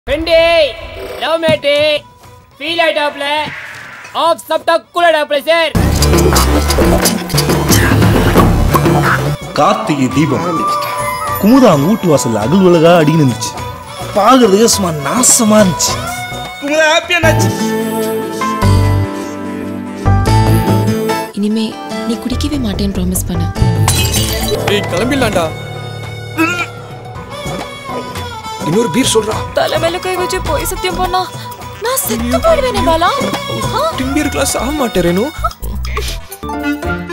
ஃப்ரெண்டே love matter feel ஆயிட்டாப்ல off சாப்பிட்டா கூலடாப்ல சார் கார்த்திகை தீபம் குமுதா அவங்க வீட்டு வாசல்ல அகல் உலகா அடின்னு இருந்துச்சு பாக்குறதுக்கு சும்மா நாசமா இருந்துச்சு குமுதா ஹாப்பியா இருந்துச்சு இனிமே நீ குடிக்கவே மாட்டேன்னு ப்ராமிஸ் பண்ண டேய் கிளம்பிடலாம்டா இன்னொரு பீர் சொல்றா தலைமையில கை வச்சு போய் சத்தியம் பண்ணா நான் செத்து போயிடுவேனே பாலா டிம்பியர் கிளாஸ் ஆக மாட்டேன் ரேணு